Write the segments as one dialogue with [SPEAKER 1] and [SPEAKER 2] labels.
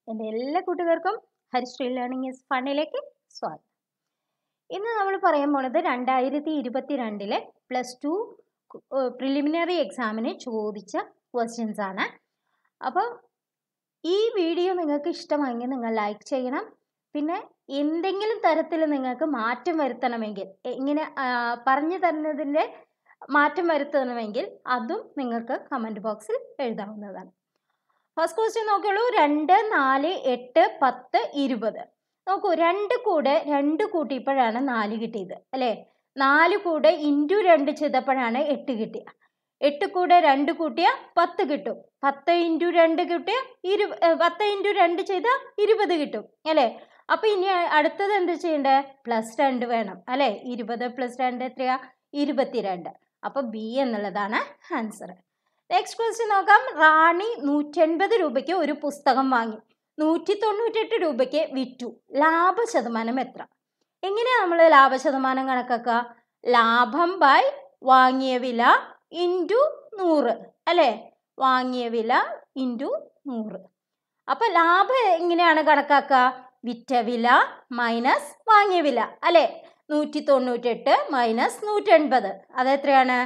[SPEAKER 1] എൻ്റെ എല്ലാ കൂട്ടുകാർക്കും ഹരിശ്രീ ലേണിംഗ് ഇസ് ഫണ്ണിലേക്ക് സ്വാഗതം ഇന്ന് നമ്മൾ പറയാൻ പോണത് രണ്ടായിരത്തി ഇരുപത്തി രണ്ടിലെ പ്ലസ് ടു പ്രിലിമിനറി എക്സാമിന് ചോദിച്ച ക്വസ്റ്റ്യൻസ് ആണ് അപ്പോൾ ഈ വീഡിയോ നിങ്ങൾക്ക് ഇഷ്ടമായെങ്കിൽ നിങ്ങൾ ലൈക്ക് ചെയ്യണം പിന്നെ എന്തെങ്കിലും തരത്തിൽ നിങ്ങൾക്ക് മാറ്റം വരുത്തണമെങ്കിൽ ഇങ്ങനെ പറഞ്ഞു തരുന്നതിൻ്റെ മാറ്റം വരുത്തണമെങ്കിൽ അതും നിങ്ങൾക്ക് കമൻറ്റ് ബോക്സിൽ എഴുതാവുന്നതാണ് ഫസ്റ്റ് ക്വസ്റ്റ്യൻ നോക്കിയുള്ളൂ രണ്ട് നാല് എട്ട് പത്ത് ഇരുപത് നോക്കൂ രണ്ട് കൂടെ രണ്ട് കൂട്ടിയപ്പോഴാണ് നാല് കിട്ടിയത് അല്ലേ നാല് കൂടെ ഇൻറ്റു രണ്ട് ചെയ്തപ്പോഴാണ് എട്ട് കിട്ടിയ എട്ട് കൂടെ രണ്ട് കൂട്ടിയ പത്ത് കിട്ടും പത്ത് ഇൻറ്റു രണ്ട് കിട്ടിയ ഇരു പത്ത് ഇൻറ്റു രണ്ട് ചെയ്താൽ ഇരുപത് കിട്ടും അല്ലേ അപ്പോൾ ഇനി അടുത്തത് എന്ത് ചെയ്യണ്ടേ പ്ലസ് രണ്ട് വേണം അല്ലേ ഇരുപത് പ്ലസ് രണ്ട് എത്രയാ ഇരുപത്തിരണ്ട് അപ്പോൾ ബി എന്നുള്ളതാണ് ആൻസർ നെക്സ്റ്റ് ക്വസ്റ്റ്യൻ നോക്കാം റാണി നൂറ്റൻപത് രൂപയ്ക്ക് ഒരു പുസ്തകം വാങ്ങി നൂറ്റി തൊണ്ണൂറ്റെട്ട് രൂപയ്ക്ക് വിറ്റു ലാഭ ശതമാനം എത്ര എങ്ങനെയാണ് നമ്മൾ ലാഭ ശതമാനം കണക്കാക്കുക ലാഭം ബൈ വാങ്ങിയ വില ഇൻറ്റു നൂറ് അല്ലേ വാങ്ങിയ വില ഇൻറ്റു നൂറ് അപ്പോൾ ലാഭം എങ്ങനെയാണ് കണക്കാക്കുക വിറ്റ വില മൈനസ് വാങ്ങിയ വില അല്ലേ നൂറ്റി തൊണ്ണൂറ്റെട്ട് മൈനസ് നൂറ്റൻപത് അതെത്രയാണ്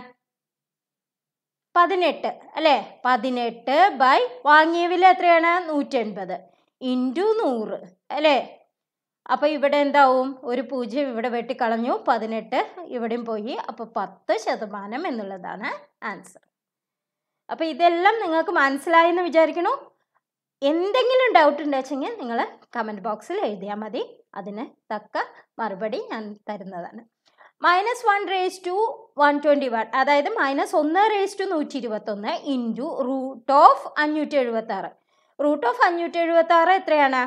[SPEAKER 1] പതിനെട്ട് അല്ലേ പതിനെട്ട് ബൈ വാങ്ങിയ വില എത്രയാണ് നൂറ്റൻപത് ഇൻറ്റു നൂറ് അല്ലേ അപ്പോൾ ഇവിടെ എന്താവും ഒരു പൂജ്യം ഇവിടെ വെട്ടിക്കളഞ്ഞു പതിനെട്ട് ഇവിടെയും പോയി അപ്പോൾ പത്ത് ശതമാനം എന്നുള്ളതാണ് ആൻസർ അപ്പോൾ ഇതെല്ലാം നിങ്ങൾക്ക് മനസ്സിലായി എന്ന് വിചാരിക്കണു എന്തെങ്കിലും ഡൗട്ട് ഉണ്ടെച്ചെങ്കിൽ നിങ്ങൾ കമൻറ്റ് ബോക്സിൽ എഴുതിയാൽ മതി അതിന് തക്ക മറുപടി ഞാൻ തരുന്നതാണ് minus one raise to one twenty one അതായത് മൈനസ് ഒന്ന് റേസ് ടു നൂറ്റി ഇരുപത്തൊന്ന് ഇൻറ്റു റൂട്ട് ഓഫ് അഞ്ഞൂറ്റി എഴുപത്തി ആറ് റൂട്ട് ഓഫ് അഞ്ഞൂറ്റി എഴുപത്തി ആറ് എത്രയാണ്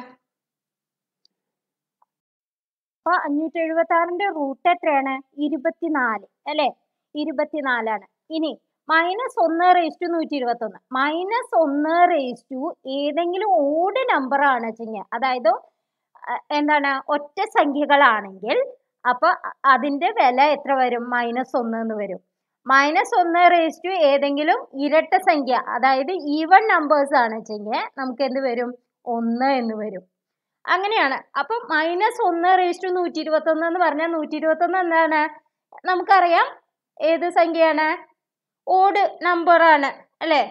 [SPEAKER 1] അപ്പോൾ അഞ്ഞൂറ്റി എഴുപത്തി ആറിൻ്റെ റൂട്ട് എത്രയാണ് ഇരുപത്തിനാല് അല്ലേ ഇരുപത്തിനാലാണ് ഇനി മൈനസ് ഒന്ന് റേസ് ടു നൂറ്റി ഇരുപത്തൊന്ന് മൈനസ് ഒന്ന് റേസ് ടു ഏതെങ്കിലും ഓഡ് നമ്പർ ആണ് വെച്ചെങ്കിൽ അതായത് എന്താണ് ഒറ്റ സംഖ്യകളാണെങ്കിൽ അപ്പോൾ അതിൻ്റെ വില എത്ര വരും മൈനസ് ഒന്ന് എന്ന് വരും മൈനസ് ഒന്ന് റേസ് ടു ഏതെങ്കിലും ഇരട്ട സംഖ്യ അതായത് ഈവൺ നമ്പേഴ്സ് ആണ് വെച്ചെങ്കിൽ നമുക്ക് എന്ത് വരും ഒന്ന് എന്ന് വരും അങ്ങനെയാണ് അപ്പം മൈനസ് ഒന്ന് റേസ് ടു നൂറ്റി ഇരുപത്തൊന്ന് എന്ന് പറഞ്ഞാൽ നൂറ്റി ഇരുപത്തൊന്ന് എന്താണ് നമുക്കറിയാം ഏത് സംഖ്യയാണ് ഓഡ് നമ്പറാണ് അല്ലേ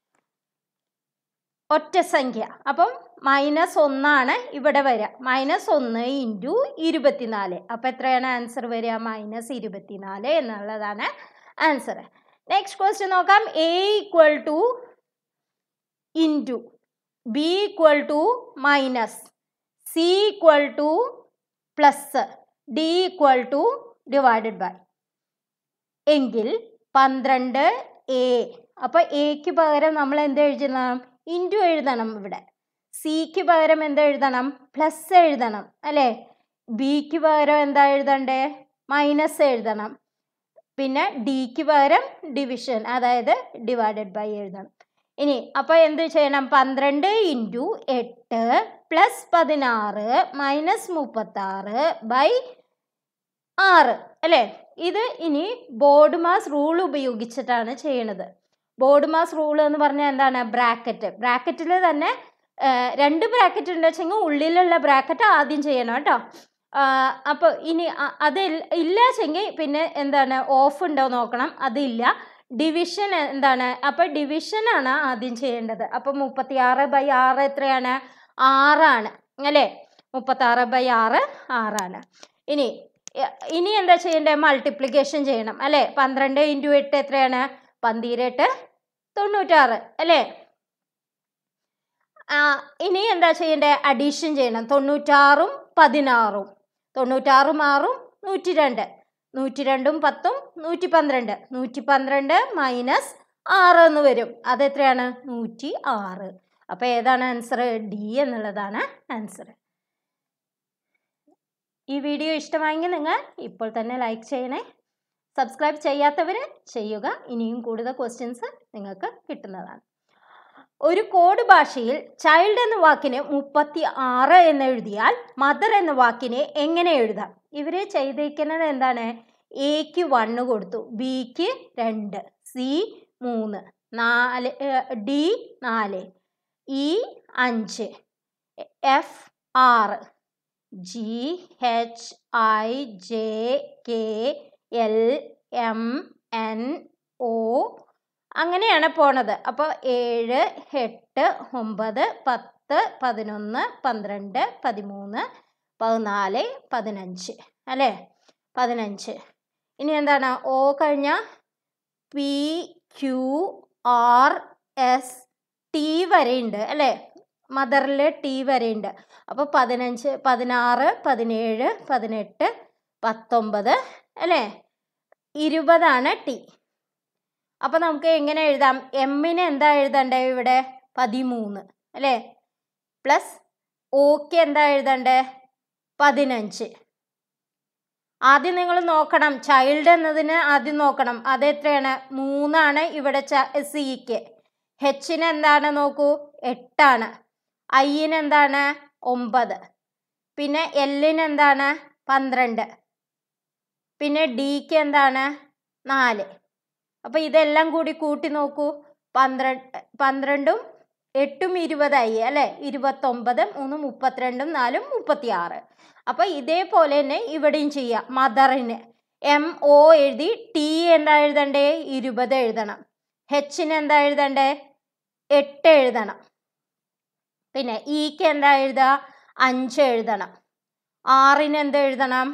[SPEAKER 1] ഒറ്റ സംഖ്യ അപ്പം മൈനസ് ഒന്നാണ് ഇവിടെ വരിക മൈനസ് ഒന്ന് ഇൻറ്റു ഇരുപത്തിനാല് അപ്പം എത്രയാണ് ആൻസർ വരിക മൈനസ് ഇരുപത്തിനാല് എന്നുള്ളതാണ് ആൻസർ നെക്സ്റ്റ് ക്വസ്റ്റ്യൻ നോക്കാം a equal to into b equal to minus c equal to plus d equal to divided by എങ്കിൽ പന്ത്രണ്ട് എ അപ്പോൾ എക്ക് പകരം നമ്മൾ എന്ത് എഴുതണം ഇൻറ്റു എഴുതണം ഇവിടെ സിക്ക് പകരം എന്താ എഴുതണം പ്ലസ് എഴുതണം അല്ലേ ബിക്ക് പകരം എന്താ എഴുതണ്ടേ മൈനസ് എഴുതണം പിന്നെ ഡിക്ക് പകരം ഡിവിഷൻ അതായത് ഡിവൈഡഡ് ബൈ എഴുതണം ഇനി അപ്പോൾ എന്ത് ചെയ്യണം പന്ത്രണ്ട് ഇൻറ്റു എട്ട് പ്ലസ് പതിനാറ് മൈനസ് മുപ്പത്താറ് ബൈ ആറ് അല്ലേ ഇത് ഇനി ബോർഡ് മാസ് റൂൾ ഉപയോഗിച്ചിട്ടാണ് ചെയ്യണത് ബോർഡ് മാസ് റൂൾ എന്ന് പറഞ്ഞാൽ എന്താണ് ബ്രാക്കറ്റ് ബ്രാക്കറ്റിൽ തന്നെ രണ്ട് ബ്രാക്കറ്റ് ഉണ്ട് വെച്ചെങ്കിൽ ഉള്ളിലുള്ള ബ്രാക്കറ്റ് ആദ്യം ചെയ്യണം കേട്ടോ അപ്പോൾ ഇനി അത് ഇല്ല വെച്ചെങ്കിൽ പിന്നെ എന്താണ് ഓഫ് ഉണ്ടോ നോക്കണം അതില്ല ഡിവിഷൻ എന്താണ് അപ്പോൾ ഡിവിഷനാണ് ആദ്യം ചെയ്യേണ്ടത് അപ്പോൾ മുപ്പത്തി ആറ് ബൈ ആറ് എത്രയാണ് ആറാണ് അല്ലേ മുപ്പത്താറ് ബൈ ആറ് ആറാണ് ഇനി ഇനി എന്താ ചെയ്യേണ്ടത് മൾട്ടിപ്ലിക്കേഷൻ ചെയ്യണം അല്ലേ പന്ത്രണ്ട് ഇൻറ്റു എട്ട് എത്രയാണ് പന്തിരട്ട് തൊണ്ണൂറ്റാറ് അല്ലേ ഇനി എന്താ ചെയ്യേണ്ടത് അഡീഷൻ ചെയ്യണം തൊണ്ണൂറ്റാറും പതിനാറും തൊണ്ണൂറ്റാറും ആറും നൂറ്റി രണ്ട് നൂറ്റി രണ്ടും പത്തും നൂറ്റി പന്ത്രണ്ട് നൂറ്റി പന്ത്രണ്ട് മൈനസ് ആറ് എന്ന് വരും അതെത്രയാണ് നൂറ്റി ആറ് അപ്പോൾ ഏതാണ് ആൻസർ ഡി എന്നുള്ളതാണ് ആൻസർ ഈ വീഡിയോ ഇഷ്ടമായെങ്കിൽ നിങ്ങൾ ഇപ്പോൾ തന്നെ ലൈക്ക് ചെയ്യണേ സബ്സ്ക്രൈബ് ചെയ്യാത്തവർ ചെയ്യുക ഇനിയും കൂടുതൽ ക്വസ്റ്റ്യൻസ് നിങ്ങൾക്ക് കിട്ടുന്നതാണ് ഒരു കോഡ് ഭാഷയിൽ ചൈൽഡ് എന്ന വാക്കിന് മുപ്പത്തി ആറ് എന്ന് എഴുതിയാൽ മദർ എന്ന വാക്കിനെ എങ്ങനെ എഴുതാം ഇവർ ചെയ്തേക്കുന്നത് എന്താണ് എക്ക് വണ്ണ് കൊടുത്തു ബിക്ക് രണ്ട് സി മൂന്ന് നാല് ഡി നാല് ഇ അഞ്ച് F R G H I J K L M N O അങ്ങനെയാണ് പോണത് അപ്പോൾ ഏഴ് എട്ട് ഒമ്പത് പത്ത് പതിനൊന്ന് പന്ത്രണ്ട് പതിമൂന്ന് പതിനാല് പതിനഞ്ച് അല്ലേ പതിനഞ്ച് ഇനി എന്താണ് ഓ കഴിഞ്ഞ P Q R S T വരെയുണ്ട് അല്ലേ മദറിൽ ടി വരെയുണ്ട് അപ്പോൾ പതിനഞ്ച് പതിനാറ് പതിനേഴ് പതിനെട്ട് പത്തൊമ്പത് അല്ലേ ഇരുപതാണ് ടി അപ്പോൾ നമുക്ക് എങ്ങനെ എഴുതാം എമ്മിന് എന്താ എഴുതണ്ടേ ഇവിടെ പതിമൂന്ന് അല്ലേ പ്ലസ് ഓക്ക് എന്താ എഴുതണ്ടേ പതിനഞ്ച് ആദ്യം നിങ്ങൾ നോക്കണം ചൈൽഡ് എന്നതിന് ആദ്യം നോക്കണം അത് എത്രയാണ് മൂന്നാണ് ഇവിടെ സിക്ക് ഹെച്ചിന് എന്താണ് നോക്കൂ എട്ടാണ് ഐന് എന്താണ് ഒമ്പത് പിന്നെ എല്ലിന് എന്താണ് പന്ത്രണ്ട് പിന്നെ ഡിക്ക് എന്താണ് നാല് അപ്പോൾ ഇതെല്ലാം കൂടി കൂട്ടി നോക്കൂ പന്ത്രണ്ട് പന്ത്രണ്ടും എട്ടും ഇരുപതായി അല്ലേ ഇരുപത്തൊമ്പത് മൂന്ന് മുപ്പത്തിരണ്ടും നാലും മുപ്പത്തിയാറ് അപ്പോൾ ഇതേപോലെ തന്നെ ഇവിടെയും ചെയ്യാം മദറിന് എം ഒ എഴുതി ടി എന്താ എഴുതണ്ടേ ഇരുപത് എഴുതണം ഹെച്ചിന് എന്താ എഴുതണ്ടേ എട്ട് എഴുതണം പിന്നെ ഇക്ക് എന്താ എഴുതുക അഞ്ച് എഴുതണം ആറിന് എന്ത് എഴുതണം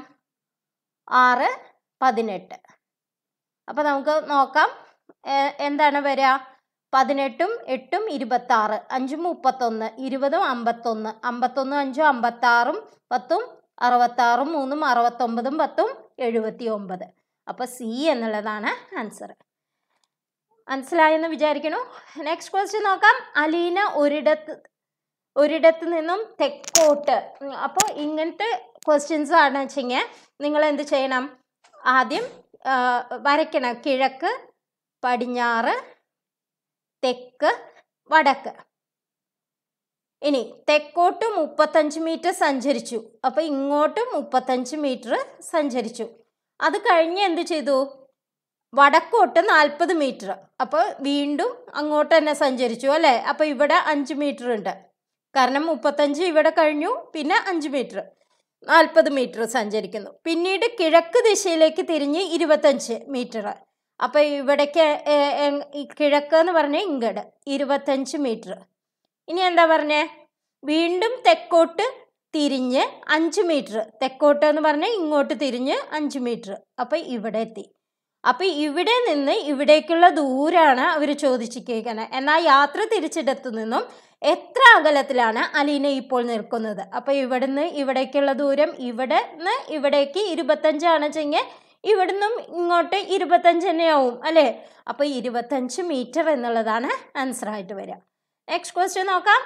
[SPEAKER 1] ആറ് പതിനെട്ട് അപ്പോൾ നമുക്ക് നോക്കാം ഏ- എന്താണ് വരിക പതിനെട്ടും എട്ടും ഇരുപത്താറ് അഞ്ചും മുപ്പത്തൊന്ന് ഇരുപതും അമ്പത്തൊന്ന് അമ്പത്തൊന്നും അഞ്ചും അമ്പത്താറും പത്തും അറുപത്താറും മൂന്നും അറുപത്തൊമ്പതും പത്തും എഴുപത്തി ഒമ്പത് അപ്പോൾ സി എന്നുള്ളതാണ് ആൻസർ മനസ്സിലായെന്ന് വിചാരിക്കണു നെക്സ്റ്റ് ക്വസ്റ്റ്യൻ നോക്കാം അലീന ഒരിടത്ത് ഒരിടത്ത് നിന്നും തെക്കോട്ട് അപ്പോൾ ഇങ്ങനത്തെ ക്വസ്റ്റ്യൻസ് ആണ് വെച്ചെങ്കിൽ നിങ്ങൾ എന്ത് ചെയ്യണം ആദ്യം ആ, വരയ്ക്കണം കിഴക്ക് പടിഞ്ഞാറ് തെക്ക് വടക്ക് ഇനി തെക്കോട്ട് മുപ്പത്തഞ്ച് മീറ്റർ സഞ്ചരിച്ചു അപ്പോൾ ഇങ്ങോട്ട് മുപ്പത്തഞ്ച് മീറ്റർ സഞ്ചരിച്ചു അത് കഴിഞ്ഞ് എന്ത് ചെയ്തു വടക്കോട്ട് നാൽപ്പത് മീറ്റർ അപ്പോൾ വീണ്ടും അങ്ങോട്ട് തന്നെ സഞ്ചരിച്ചു അല്ലേ അപ്പോൾ ഇവിടെ അഞ്ച് മീറ്റർ ഉണ്ട് കാരണം മുപ്പത്തഞ്ച് ഇവിടെ കഴിഞ്ഞു പിന്നെ അഞ്ച് മീറ്റർ നാൽപ്പത് മീറ്റർ സഞ്ചരിക്കുന്നു പിന്നീട് കിഴക്ക് ദിശയിലേക്ക് തിരിഞ്ഞ് ഇരുപത്തഞ്ച് മീറ്റർ അപ്പോൾ ഇവിടേക്ക് ഏ- എ- ഈ കിഴക്ക് എന്ന് പറഞ്ഞാൽ ഇങ്ങട് ഇരുപത്തഞ്ച് മീറ്റർ ഇനി എന്താ പറഞ്ഞേ വീണ്ടും തെക്കോട്ട് തിരിഞ്ഞ് അഞ്ച് മീറ്റർ തെക്കോട്ട് എന്ന് പറഞ്ഞാൽ ഇങ്ങോട്ട് തിരിഞ്ഞ് അഞ്ച് മീറ്റർ അപ്പോൾ ഇവിടെ എത്തി അപ്പോൾ ഇവിടെ നിന്ന് ഇവിടേക്കുള്ള ദൂരമാണ് അവർ ചോദിച്ചിരിക്കുന്നത് എന്നാൽ യാത്ര തിരിച്ചിടത്തു നിന്നും എത്ര അകലത്തിലാണ് അലീന ഇപ്പോൾ നിൽക്കുന്നത് അപ്പോൾ ഇവിടുന്ന് ഇവിടേക്കുള്ള ദൂരം ഇവിടെ നിന്ന് ഇവിടേക്ക് ഇരുപത്തഞ്ചാണ് വെച്ചെങ്കിൽ ഇവിടുന്നും ഇങ്ങോട്ട് ഇരുപത്തഞ്ച് തന്നെയാവും അല്ലേ അപ്പോൾ ഇരുപത്തഞ്ച് മീറ്റർ എന്നുള്ളതാണ് ആൻസർ ആയിട്ട് വരിക നെക്സ്റ്റ് ക്വസ്റ്റ്യൻ നോക്കാം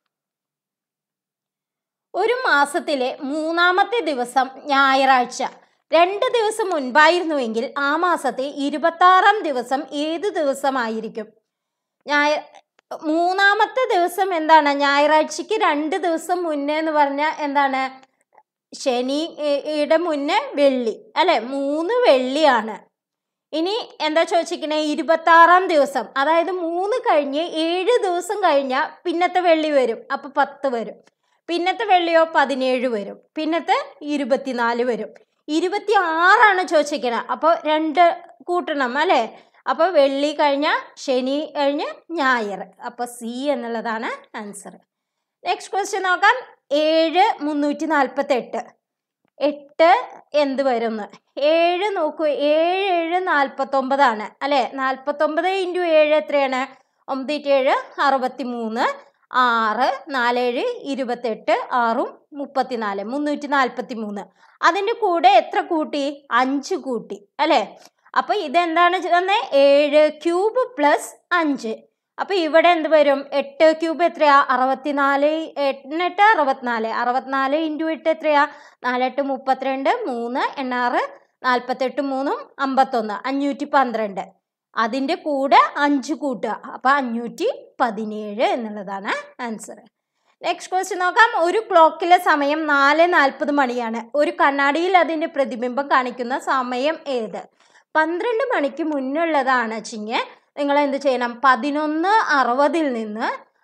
[SPEAKER 1] ഒരു മാസത്തിലെ മൂന്നാമത്തെ ദിവസം ഞായറാഴ്ച രണ്ട് ദിവസം മുൻപായിരുന്നുവെങ്കിൽ ആ മാസത്തെ ഇരുപത്താറാം ദിവസം ഏത് ദിവസമായിരിക്കും ഞായ മൂന്നാമത്തെ ദിവസം എന്താണ് ഞായറാഴ്ചക്ക് രണ്ട് ദിവസം മുന്നേ എന്ന് പറഞ്ഞാൽ എന്താണ് ശനി ഏ- യുടെ മുന്നേ വെള്ളി അല്ലെ മൂന്ന് വെള്ളിയാണ് ഇനി എന്താ ചോദിച്ചിരിക്കണേ ഇരുപത്താറാം ദിവസം അതായത് മൂന്ന് കഴിഞ്ഞ് ഏഴ് ദിവസം കഴിഞ്ഞാൽ പിന്നത്തെ വെള്ളി വരും അപ്പോൾ പത്ത് വരും പിന്നത്തെ വെള്ളിയോ പതിനേഴ് വരും പിന്നത്തെ ഇരുപത്തിനാല് വരും ഇരുപത്തി ആറാണ് ചോദിച്ചിരിക്കണത് അപ്പോൾ രണ്ട് കൂട്ടണം അല്ലേ അപ്പോൾ വെള്ളി കഴിഞ്ഞ ശനി കഴിഞ്ഞ് ഞായർ അപ്പോൾ സി എന്നുള്ളതാണ് ആൻസർ നെക്സ്റ്റ് ക്വസ്റ്റ്യൻ നോക്കാം ഏഴ് മുന്നൂറ്റി നാൽപ്പത്തെട്ട് എട്ട് എന്ത് വരുന്നു ഏഴ് നോക്കൂ ഏഴ് ഏഴ് നാൽപ്പത്തൊമ്പതാണ് അല്ലേ നാൽപ്പത്തൊമ്പത് ഇൻറ്റു ഏഴ് എത്രയാണ് ഒമ്പത് ഏഴ് അറുപത്തി മൂന്ന് ആറ് നാലേഴ് ഇരുപത്തെട്ട് ആറും മുപ്പത്തിനാല് മുന്നൂറ്റി നാൽപ്പത്തി മൂന്ന് അതിൻ്റെ കൂടെ എത്ര കൂട്ടി അഞ്ച് കൂട്ടി അല്ലേ അപ്പോൾ ഇതെന്താണ് തന്നെ ഏഴ് ക്യൂബ് പ്ലസ് അഞ്ച് അപ്പോൾ ഇവിടെ എന്ത് വരും എട്ട് ക്യൂബ് എത്രയാ അറുപത്തിനാല് എണ്ണെട്ട് അറുപത്തിനാല് അറുപത്തിനാല് ഇൻറ്റു എട്ട് എത്രയാ നാലെട്ട് മുപ്പത്തിരണ്ട് മൂന്ന് എണ്ണാറ് നാൽപ്പത്തെട്ട് മൂന്നും അമ്പത്തൊന്ന് അഞ്ഞൂറ്റി പന്ത്രണ്ട് അതിൻ്റെ കൂടെ അഞ്ച് കൂട്ടുക അപ്പോൾ അഞ്ഞൂറ്റി പതിനേഴ് എന്നുള്ളതാണ് ആൻസർ നെക്സ്റ്റ് ക്വസ്റ്റ്യൻ നോക്കാം ഒരു ക്ലോക്കിലെ സമയം നാല് നാൽപ്പത് മണിയാണ് ഒരു കണ്ണാടിയിൽ അതിൻ്റെ പ്രതിബിംബം കാണിക്കുന്ന സമയം ഏത് പന്ത്രണ്ട് മണിക്ക് മുന്നുള്ളതാണ് വെച്ചിങ്ങ് നിങ്ങൾ എന്ത് ചെയ്യണം പതിനൊന്ന് അറുപതിൽ നിന്ന്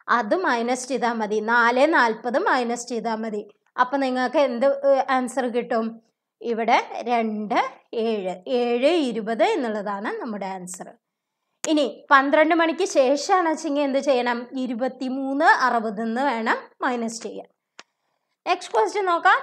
[SPEAKER 1] അത് മൈനസ് ചെയ്താൽ മതി നാല് നാൽപ്പത് മൈനസ് ചെയ്താൽ മതി അപ്പം നിങ്ങൾക്ക് എന്ത് ആൻസർ കിട്ടും ഇവിടെ രണ്ട് ഏഴ് ഏഴ് ഇരുപത് എന്നുള്ളതാണ് നമ്മുടെ ആൻസർ ഇനി പന്ത്രണ്ട് മണിക്ക് ശേഷമാണ് വെച്ചെങ്കിൽ എന്ത് ചെയ്യണം ഇരുപത്തി മൂന്ന് അറുപത് എന്ന് വേണം മൈനസ് ചെയ്യാൻ നെക്സ്റ്റ് ക്വസ്റ്റ്യൻ നോക്കാം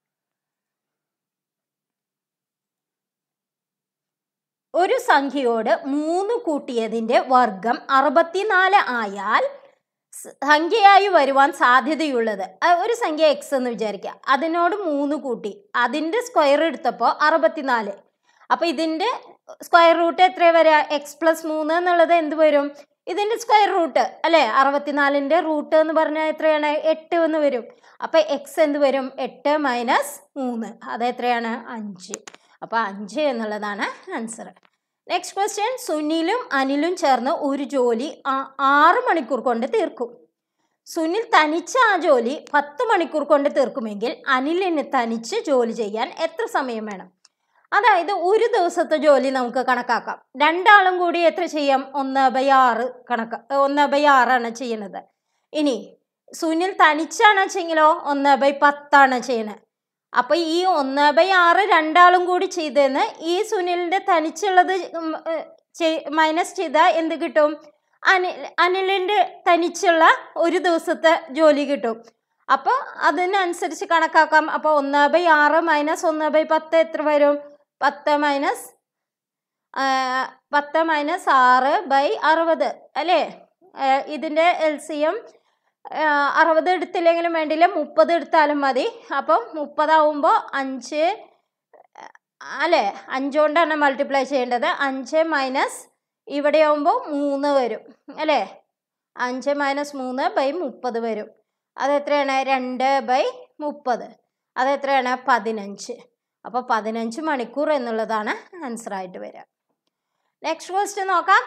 [SPEAKER 1] ഒരു സംഖ്യയോട് മൂന്ന് കൂട്ടിയതിൻ്റെ വർഗം അറുപത്തിനാല് ആയാൽ സ് സംഖ്യയായി വരുവാൻ സാധ്യതയുള്ളത് ആ, ഒരു സംഖ്യ എക്സ് എന്ന് വിചാരിക്കുക അതിനോട് മൂന്ന് കൂട്ടി അതിൻ്റെ സ്ക്വയർ എടുത്തപ്പോൾ അറുപത്തിനാല് അപ്പോൾ ഇതിൻ്റെ സ്ക്വയർ റൂട്ട് എത്ര വരിക എക്സ് പ്ലസ് മൂന്ന് എന്നുള്ളത് എന്ത് വരും ഇതിൻ്റെ സ്ക്വയർ റൂട്ട് അല്ലേ അറുപത്തിനാലിൻ്റെ റൂട്ട് എന്ന് പറഞ്ഞാൽ എത്രയാണ് എട്ട് എന്ന് വരും അപ്പോൾ എക്സ് എന്ത് വരും എട്ട് മൈനസ് മൂന്ന് അത് എത്രയാണ് അഞ്ച് അപ്പോൾ അഞ്ച് എന്നുള്ളതാണ് ആൻസർ നെക്സ്റ്റ് ക്വസ്റ്റ്യൻ സുനിലും അനിലും ചേർന്ന് ഒരു ജോലി ആ- ആറ് മണിക്കൂർ കൊണ്ട് തീർക്കും സുനിൽ തനിച്ച് ആ ജോലി പത്ത് മണിക്കൂർ കൊണ്ട് തീർക്കുമെങ്കിൽ അനിലിന് തനിച്ച് ജോലി ചെയ്യാൻ എത്ര സമയം വേണം അതായത് ഒരു ദിവസത്തെ ജോലി നമുക്ക് കണക്കാക്കാം രണ്ടാളും കൂടി എത്ര ചെയ്യാം ഒന്ന് ബൈ ആറ് കണക്ക ഒന്ന് ബൈ ആറാണ് ചെയ്യുന്നത് ഇനി സുനിൽ തനിച്ചാണ് വെച്ചെങ്കിലോ ഒന്ന് ബൈ പത്താണ് ചെയ്യണത് അപ്പൊ ഈ ഒന്ന് ബൈ ആറ് രണ്ടാളും കൂടി ചെയ്തെന്ന് ഈ സുനിലിന്റെ തനിച്ചുള്ളത് മൈനസ് ചെയ്താൽ എന്ത് കിട്ടും അനിൽ അനിലിന്റെ തനിച്ചുള്ള ഒരു ദിവസത്തെ ജോലി കിട്ടും അപ്പോൾ അതിനനുസരിച്ച് കണക്കാക്കാം അപ്പോൾ ഒന്ന് ബൈ ആറ് മൈനസ് ഒന്ന് ബൈ പത്ത് എത്ര വരും പത്ത് മൈനസ് പത്ത് മൈനസ് ആറ് ബൈ അറുപത് അല്ലേ ഇതിൻ്റെ എൽ സി എം അറുപത് എടുത്തില്ലെങ്കിലും വേണ്ടില്ല മുപ്പത് എടുത്താലും മതി അപ്പം മുപ്പതാവുമ്പോൾ അഞ്ച് അല്ലേ അഞ്ചുകൊണ്ടാണ് മൾട്ടിപ്ലൈ ചെയ്യേണ്ടത് അഞ്ച് മൈനസ് ഇവിടെ ആവുമ്പോൾ മൂന്ന് വരും അല്ലേ അഞ്ച് മൈനസ് മൂന്ന് ബൈ മുപ്പത് വരും അതെത്രയാണ് രണ്ട് ബൈ മുപ്പത് അതെത്രയാണ് പതിനഞ്ച് അപ്പോൾ പതിനഞ്ച് മണിക്കൂർ എന്നുള്ളതാണ് ആൻസർ ആയിട്ട് വരിക നെക്സ്റ്റ് ക്വസ്റ്റ്യൻ നോക്കാം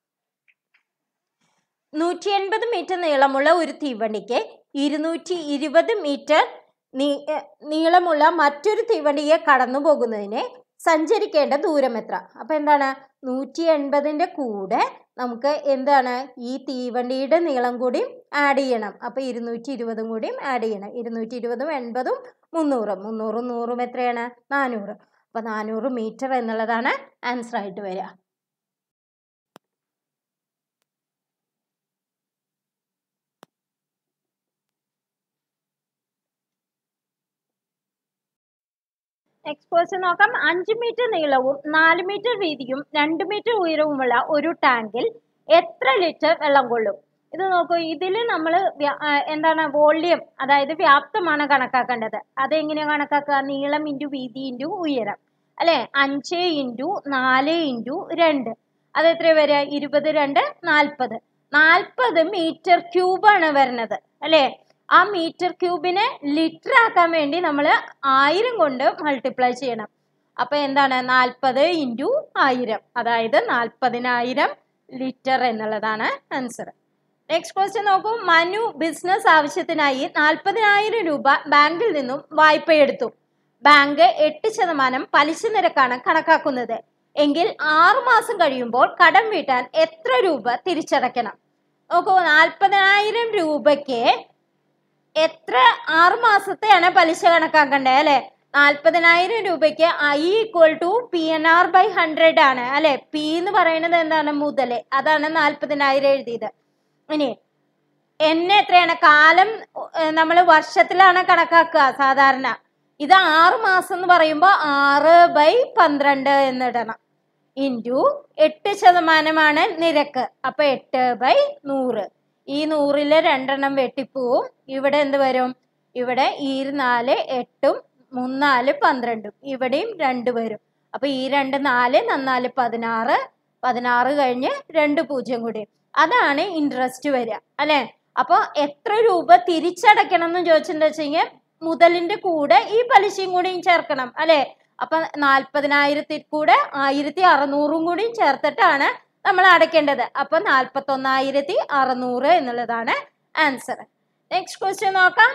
[SPEAKER 1] നൂറ്റി എൺപത് മീറ്റർ നീളമുള്ള ഒരു തീവണ്ടിക്ക് ഇരുന്നൂറ്റി ഇരുപത് മീറ്റർ നീ ഏ, നീളമുള്ള മറ്റൊരു തീവണ്ടിയെ കടന്നു പോകുന്നതിന് സഞ്ചരിക്കേണ്ട ദൂരം എത്ര അപ്പം എന്താണ് നൂറ്റി എൺപതിൻ്റെ കൂടെ നമുക്ക് എന്താണ് ഈ തീവണ്ടിയുടെ നീളം കൂടി ആഡ് ചെയ്യണം അപ്പോൾ ഇരുന്നൂറ്റി ഇരുപതും കൂടിയും ആഡ് ചെയ്യണം ഇരുന്നൂറ്റി ഇരുപതും എൺപതും മുന്നൂറും മുന്നൂറും നൂറും എത്രയാണ് നാനൂറ് അപ്പോൾ നാനൂറ് മീറ്റർ എന്നുള്ളതാണ് ആൻസർ ആയിട്ട് വരിക നെക്സ്റ്റ് ക്വസ്റ്റ്യൻ നോക്കാം അഞ്ച് മീറ്റർ നീളവും നാല് മീറ്റർ വീതിയും രണ്ട് മീറ്റർ ഉയരവുമുള്ള ഒരു ടാങ്കിൽ എത്ര ലിറ്റർ വെള്ളം കൊള്ളും ഇത് നോക്കൂ ഇതിൽ നമ്മൾ എന്താണ് വോള്യം അതായത് വ്യാപ്തമാണ് കണക്കാക്കേണ്ടത് അതെങ്ങനെയാണ് കണക്കാക്കുക നീളം ഇൻറ്റു വീതി ഇൻറ്റു ഉയരം അല്ലേ അഞ്ച് ഇൻറ്റു നാല് ഇൻറ്റു രണ്ട് അത് എത്ര വരിക ഇരുപത് രണ്ട് നാൽപ്പത് നാൽപ്പത് മീറ്റർ ക്യൂബാണ് വരുന്നത് അല്ലേ ആ മീറ്റർ ക്യൂബിനെ ലിറ്റർ ആക്കാൻ വേണ്ടി നമ്മൾ ആയിരം കൊണ്ട് മൾട്ടിപ്ലൈ ചെയ്യണം അപ്പൊ എന്താണ് നാൽപ്പത് ഇൻറ്റു ആയിരം അതായത് നാൽപ്പതിനായിരം ലിറ്റർ എന്നുള്ളതാണ് ആൻസർ നെക്സ്റ്റ് ക്വസ്റ്റ്യൻ നോക്കൂ മനു ബിസിനസ് ആവശ്യത്തിനായി നാൽപ്പതിനായിരം രൂപ ബാങ്കിൽ നിന്നും വായ്പയെടുത്തു ബാങ്ക് എട്ട് ശതമാനം പലിശ നിരക്കാണ് കണക്കാക്കുന്നത് എങ്കിൽ ആറു മാസം കഴിയുമ്പോൾ കടം വീട്ടാൻ എത്ര രൂപ തിരിച്ചടയ്ക്കണം നോക്കൂ നാൽപ്പതിനായിരം രൂപയ്ക്ക് എത്ര ആറ് മാസത്തെയാണ് പലിശ കണക്കാക്കണ്ടേ അല്ലെ നാൽപ്പതിനായിരം രൂപയ്ക്ക് I equal to P N R by hundred ആണ് അല്ലെ പി എന്ന് പറയുന്നത് എന്താണ് മുതല് അതാണ് നാൽപ്പതിനായിരം എഴുതിയത് ഇനി എൻ എത്രയാണ് കാലം നമ്മൾ വർഷത്തിലാണ് കണക്കാക്കുക സാധാരണ ഇത് ആറ് മാസം എന്ന് പറയുമ്പോൾ ആറ് ബൈ പന്ത്രണ്ട് എന്നിടണം ഇൻറ്റു എട്ട് ശതമാനമാണ് നിരക്ക് അപ്പൊ എട്ട് ബൈ നൂറ് ഈ നൂറില് രണ്ടെണ്ണം വെട്ടിപ്പോവും ഇവിടെ എന്ത് വരും ഇവിടെ ഈ നാല് എട്ടും മൂന്നാല് പന്ത്രണ്ടും ഇവിടെയും രണ്ട് വരും അപ്പൊ ഈ രണ്ട് നാല് നന്നാല് പതിനാറ് പതിനാറ് കഴിഞ്ഞ് രണ്ട് പൂജ്യം കൂടി അതാണ് ഇൻട്രസ്റ്റ് വരിക അല്ലെ അപ്പൊ എത്ര രൂപ തിരിച്ചടയ്ക്കണം എന്ന് ചോദിച്ചിട്ടുണ്ടെന്ന് വെച്ചെങ്കിൽ മുതലിന്റെ കൂടെ ഈ പലിശയും കൂടിയും ചേർക്കണം അല്ലെ അപ്പൊ നാൽപ്പതിനായിരത്തിൽ കൂടെ ആയിരത്തി അറുന്നൂറും കൂടിയും ചേർത്തിട്ടാണ് നമ്മൾ അടയ്ക്കേണ്ടത് അപ്പൊ നാൽപ്പത്തൊന്നായിരത്തി അറുന്നൂറ് എന്നുള്ളതാണ് ആൻസർ നെക്സ്റ്റ് ക്വസ്റ്റ്യൻ നോക്കാം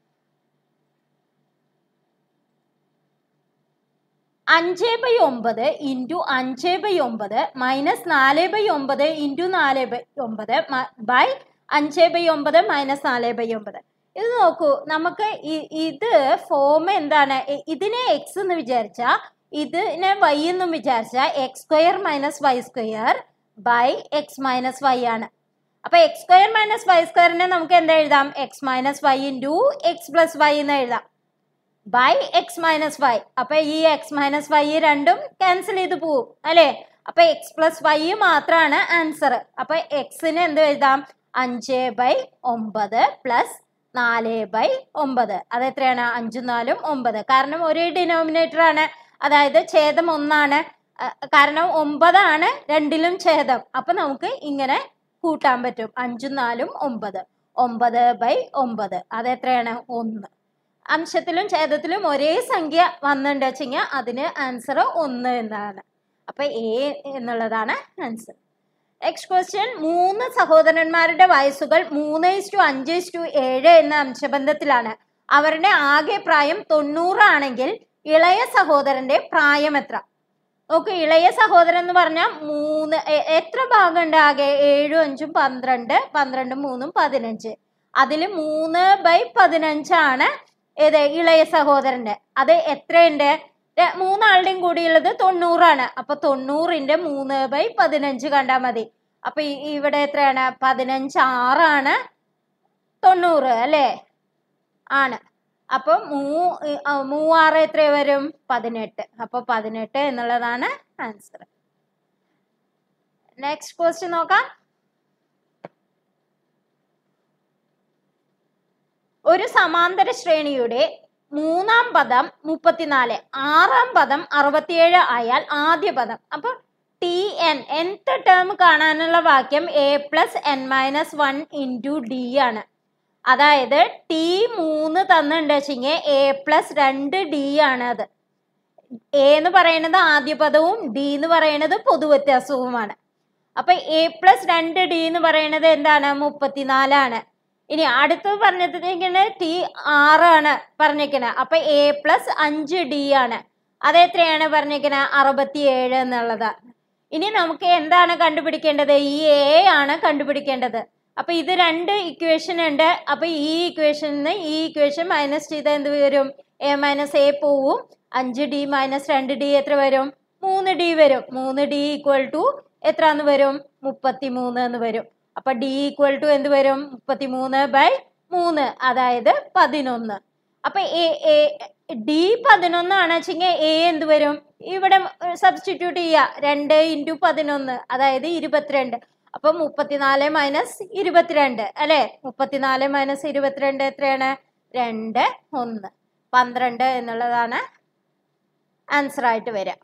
[SPEAKER 1] അഞ്ച് ബൈ ഒമ്പത് ഇൻറ്റു അഞ്ച് ബൈ ഒമ്പത് മൈനസ് നാല് ബൈ ഒമ്പത് ഇൻറ്റു നാല് ബൈ ഒമ്പത് ബൈ അഞ്ച് ബൈ ഒമ്പത് മൈനസ് നാല് ബൈ ഒമ്പത് ഇത് നോക്കൂ നമുക്ക് ഇ- ഇത് ഫോം എന്താണ് ഇ- ഇതിനെ എക്സ് എന്ന് വിചാരിച്ചാൽ ഇതിനെ വൈ എന്നും വിചാരിച്ചാൽ x square minus y square by x minus y ആണ് അപ്പൊ എക്സ് സ്ക്വയർ മൈനസ് വൈ സ്ക്വയറിനെ നമുക്ക് എന്താ എഴുതാം x minus y into x plus y എന്ന് എഴുതാം ബൈ എക്സ് മൈനസ് വൈ അപ്പൊ ഈ എക്സ് മൈനസ് വൈ രണ്ടും ക്യാൻസൽ ചെയ്ത് പോവും അല്ലേ അപ്പൊ എക്സ് പ്ലസ് വൈ മാത്രമാണ് ആൻസർ അപ്പൊ എക്സിന് എന്ത് എഴുതാം അഞ്ച് ബൈ ഒമ്പത് പ്ലസ് നാല് ബൈ ഒമ്പത് അത് എത്രയാണ് അഞ്ചും നാലും ഒമ്പത് കാരണം ഒരേ ഡിനോമിനേറ്റർ ആണ് അതായത് ഛേദം ഒന്നാണ് അഹ് കാരണം ഒമ്പതാണ് രണ്ടിലും ഛേദം അപ്പൊ നമുക്ക് ഇങ്ങനെ കൂട്ടാൻ പറ്റും അഞ്ചും നാലും ഒമ്പത് ഒമ്പത് ബൈ ഒമ്പത് അത് എത്രയാണ് ഒന്ന് അംശത്തിലും ഛേദത്തിലും ഒരേ സംഖ്യ വന്നിട്ടുണ്ട് വെച്ചെങ്കിൽ അതിന് ആൻസർ ഒന്ന് എന്നാണ് അപ്പൊ എ എന്നുള്ളതാണ് ആൻസർ നെക്സ്റ്റ് ക്വസ്റ്റ്യൻ മൂന്ന് സഹോദരന്മാരുടെ വയസ്സുകൾ മൂന്ന് ഇസ്റ്റു അഞ്ച് ഇസ്റ്റു ഏഴ് എന്ന അംശബന്ധത്തിലാണ് അവരുടെ ആകെ പ്രായം തൊണ്ണൂറാണെങ്കിൽ ഇളയ സഹോദരന്റെ പ്രായം എത്ര നോക്ക് ഇളയ സഹോദരൻ എന്ന് പറഞ്ഞാൽ മൂന്ന് എ- എത്ര ഭാഗമുണ്ട് ആകെ ഏഴും അഞ്ചും പന്ത്രണ്ട് പന്ത്രണ്ടും മൂന്നും പതിനഞ്ച് അതിൽ മൂന്ന് ബൈ പതിനഞ്ചാണ് ഏത് ഇളയ സഹോദരന്റെ അത് എത്രയുണ്ട് ര- മൂന്നാളുടെയും കൂടിയുള്ളത് തൊണ്ണൂറാണ് അപ്പൊ തൊണ്ണൂറിന്റെ മൂന്ന് ബൈ പതിനഞ്ച് കണ്ടാൽ മതി അപ്പൊ ഈ- ഇവിടെ എത്രയാണ് പതിനഞ്ച് ആറാണ് തൊണ്ണൂറ് അല്ലേ ആണ് അപ്പൊ മൂ ആ, മൂവാറ് എത്ര വരും പതിനെട്ട് അപ്പൊ പതിനെട്ട് എന്നുള്ളതാണ് ആൻസർ നെക്സ്റ്റ് ക്വസ്റ്റ്യൻ നോക്കാം ഒരു സമാന്തര ശ്രേണിയുടെ മൂന്നാം പദം മുപ്പത്തിനാല് ആറാം പദം അറുപത്തിയേഴ് ആയാൽ ആദ്യ പദം അപ്പൊ ടി എൻ nth ടേം കാണാനുള്ള വാക്യം a plus n minus one into d ആണ് അതായത് ടി മൂന്ന് തന്നിട്ടുണ്ട് വെച്ചെങ്കിൽ എ പ്ലസ് രണ്ട് ഡി ആണ് അത് എ എന്ന് പറയുന്നത് ആദ്യ പദവും ഡി എന്ന് പറയുന്നത് പൊതുവ്യത്യാസവുമാണ് അപ്പൊ എ പ്ലസ് രണ്ട് ഡി എന്ന് പറയുന്നത് എന്താണ് മുപ്പത്തിനാലാണ് ഇനി അടുത്തത് പറഞ്ഞിരിക്കുന്നത് ടി ആറാണ് പറഞ്ഞിരിക്കുന്നത് അപ്പൊ എ പ്ലസ് അഞ്ച് ഡി ആണ് അത് എത്രയാണ് പറഞ്ഞിരിക്കുന്നത് അറുപത്തിയേഴ് എന്നുള്ളതാണ് ഇനി നമുക്ക് എന്താണ് കണ്ടുപിടിക്കേണ്ടത് ഈ എ ആണ് കണ്ടുപിടിക്കേണ്ടത് അപ്പൊ ഇത് രണ്ട് ഇക്വേഷൻ ഉണ്ട് അപ്പൊ ഈ ഇക്വേഷനിൽ നിന്ന് ഈ ഇക്വേഷൻ മൈനസ് ചെയ്താൽ എന്ത് വരും എ മൈനസ് എ പോവും അഞ്ച് ഡി മൈനസ് രണ്ട് ഡി എത്ര വരും മൂന്ന് ഡി വരും മൂന്ന് ഡി ഈക്വൽ ടു എത്ര എന്ന് വരും മുപ്പത്തി മൂന്ന് എന്ന് വരും അപ്പൊ ഡി ഈക്വൽ ടു എന്ത് വരും മുപ്പത്തി മൂന്ന് ബൈ മൂന്ന് അതായത് പതിനൊന്ന് അപ്പൊ എ എ ഡി പതിനൊന്നാണ് വെച്ചെങ്കിൽ എ എന്ത് വരും ഇവിടെ സബ്സ്റ്റിറ്റ്യൂട്ട് ചെയ്യുക രണ്ട് ഇൻറ്റു പതിനൊന്ന് അതായത് ഇരുപത്തിരണ്ട് അപ്പൊ മുപ്പത്തിനാല് മൈനസ് ഇരുപത്തിരണ്ട് അല്ലെ മുപ്പത്തിനാല് മൈനസ് ഇരുപത്തിരണ്ട് എത്രയാണ് രണ്ട് ഒന്ന് പന്ത്രണ്ട് എന്നുള്ളതാണ് ആൻസർ ആയിട്ട് വരിക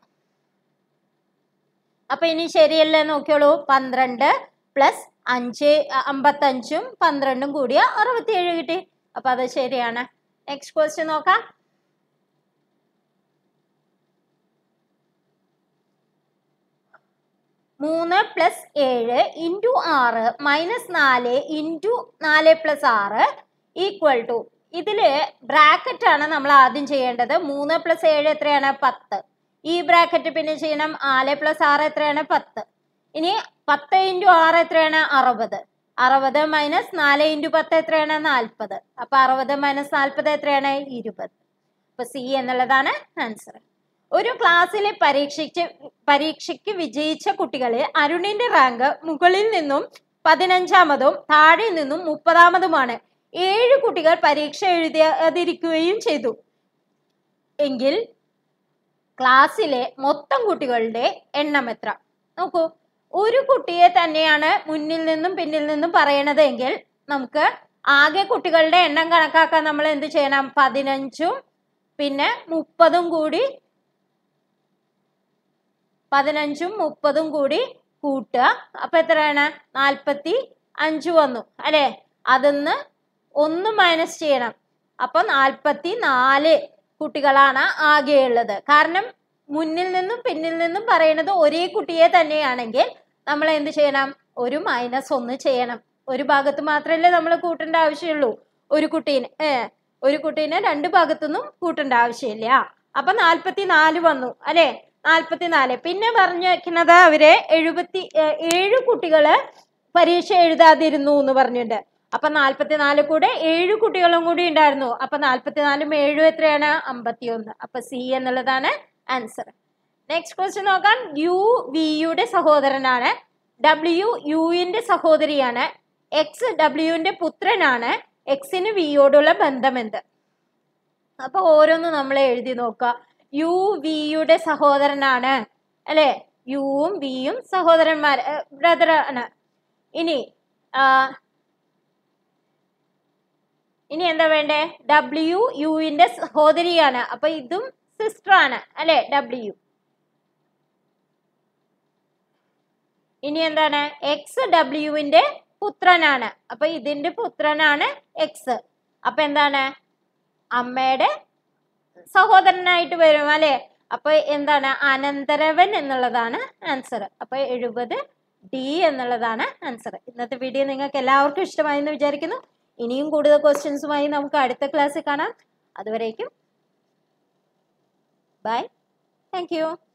[SPEAKER 1] അപ്പൊ ഇനി ശരിയല്ലേ നോക്കിയോളൂ പന്ത്രണ്ട് പ്ലസ് അഞ്ച് അ- അമ്പത്തഞ്ചും പന്ത്രണ്ടും കൂടിയ അറുപത്തിയേഴ് കിട്ടി അപ്പൊ അത് ശരിയാണ് നെക്സ്റ്റ് ക്വസ്റ്റ്യൻ നോക്കാം മൂന്ന് പ്ലസ് ഏഴ് ഇൻറ്റു ആറ് മൈനസ് നാല് ഇൻറ്റു നാല് പ്ലസ് ആറ് ഈക്വൽ ടു ഇതില് ബ്രാക്കറ്റ് ആണ് നമ്മൾ ആദ്യം ചെയ്യേണ്ടത് മൂന്ന് പ്ലസ് ഏഴ് എത്രയാണ് പത്ത് ഈ ബ്രാക്കറ്റ് പിന്നെ ചെയ്യണം നാല് പ്ലസ് ആറ് എത്രയാണ് പത്ത് ഇനി പത്ത് ഇൻറ്റു ആറ് എത്രയാണ് അറുപത് അറുപത് മൈനസ് നാല് ഇൻറ്റു പത്ത് എത്രയാണ് നാൽപ്പത് അപ്പൊ അറുപത് മൈനസ് നാൽപ്പത് എത്രയാണ് ഇരുപത് അപ്പൊ സി എന്നുള്ളതാണ് ആൻസർ ഒരു ക്ലാസ്സിലെ പരീക്ഷയ്ക്ക് പരീക്ഷയ്ക്ക് വിജയിച്ച കുട്ടികളിൽ അരുണിന്റെ റാങ്ക് മുകളിൽ നിന്നും പതിനഞ്ചാമതും താഴെ നിന്നും മുപ്പതാമതുമാണ് ഏഴ് കുട്ടികൾ പരീക്ഷ എഴുതാതിരിക്കുകയും ചെയ്തു എങ്കിൽ ക്ലാസ്സിലെ മൊത്തം കുട്ടികളുടെ എണ്ണം എത്ര നോക്കൂ ഒരു കുട്ടിയെ തന്നെയാണ് മുന്നിൽ നിന്നും പിന്നിൽ നിന്നും പറയണത് എങ്കിൽ നമുക്ക് ആകെ കുട്ടികളുടെ എണ്ണം കണക്കാക്കാൻ നമ്മൾ എന്ത് ചെയ്യണം പതിനഞ്ചും പിന്നെ മുപ്പതും കൂടി പതിനഞ്ചും മുപ്പതും കൂടി കൂട്ടുക അപ്പൊ എത്രയാണ് നാൽപ്പത്തി അഞ്ച് വന്നു അല്ലെ അതിന്ന് ഒന്ന് മൈനസ് ചെയ്യണം അപ്പൊ നാൽപ്പത്തി നാല് കുട്ടികളാണ് ആകെയുള്ളത് കാരണം മുന്നിൽ നിന്നും പിന്നിൽ നിന്നും പറയുന്നത് ഒരേ കുട്ടിയെ തന്നെയാണെങ്കിൽ നമ്മൾ എന്ത് ചെയ്യണം ഒരു മൈനസ് ഒന്ന് ചെയ്യണം ഒരു ഭാഗത്ത് മാത്രമല്ലേ നമ്മൾ കൂട്ടേണ്ട ആവശ്യമുള്ളൂ ഒരു കുട്ടീനെ ഏ ഒരു കുട്ടീനെ രണ്ട് ഭാഗത്തുനിന്നും കൂട്ടേണ്ട ആവശ്യമില്ല അപ്പൊ നാൽപ്പത്തി നാല് വന്നു അല്ലെ നാൽപ്പത്തിനാല് പിന്നെ പറഞ്ഞു വെക്കുന്നത് അവര് എഴുപത്തി ഏ, ഏഴ് കുട്ടികള് പരീക്ഷ എഴുതാതിരുന്നു എന്ന് പറഞ്ഞിട്ടുണ്ട് അപ്പൊ നാല്പത്തിനാല് കൂടെ ഏഴ് കുട്ടികളും കൂടി ഉണ്ടായിരുന്നു അപ്പൊ നാല്പത്തിനാലും ഏഴും എത്രയാണ് അമ്പത്തി ഒന്ന് അപ്പൊ സി എന്നുള്ളതാണ് ആൻസർ നെക്സ്റ്റ് ക്വസ്റ്റ്യൻ നോക്കാം യു വിയുടെ സഹോദരനാണ് ഡബ്ല്യു യുവിന്റെ സഹോദരിയാണ് എക്സ് ഡബ്ല്യുവിന്റെ പുത്രനാണ് എക്സിന് വിയോടുള്ള ബന്ധം എന്ത് അപ്പൊ ഓരോന്ന് നമ്മൾ എഴുതി നോക്കുക യു വിയുടെ സഹോദരനാണ് അല്ലെ യുവും വിയും സഹോദരന്മാർ ബ്രദർ ആണ് ഇനി ആ, ഇനി എന്താ വേണ്ടേ ഡബ്ല്യു യുവിന്റെ സഹോദരിയാണ് അപ്പൊ ഇതും സിസ്റ്റർ ആണ് അല്ലെ ഡബ്ല്യു ഇനി എന്താണ് എക്സ് ഡബ്ല്യുവിന്റെ പുത്രനാണ് അപ്പൊ ഇതിന്റെ പുത്രനാണ് എക്സ് അപ്പൊ എന്താണ് അമ്മയുടെ സഹോദരനായിട്ട് വരും അല്ലെ അപ്പൊ എന്താണ് അനന്തരവൻ എന്നുള്ളതാണ് ആൻസർ അപ്പൊ എഴുപത് ഡി എന്നുള്ളതാണ് ആൻസർ ഇന്നത്തെ വീഡിയോ നിങ്ങൾക്ക് എല്ലാവർക്കും ഇഷ്ടമായി എന്ന് വിചാരിക്കുന്നു ഇനിയും കൂടുതൽ ക്വസ്റ്റ്യൻസുമായി നമുക്ക് അടുത്ത ക്ലാസ്സിൽ കാണാം അതുവരേക്കും ബൈ താങ്ക് യു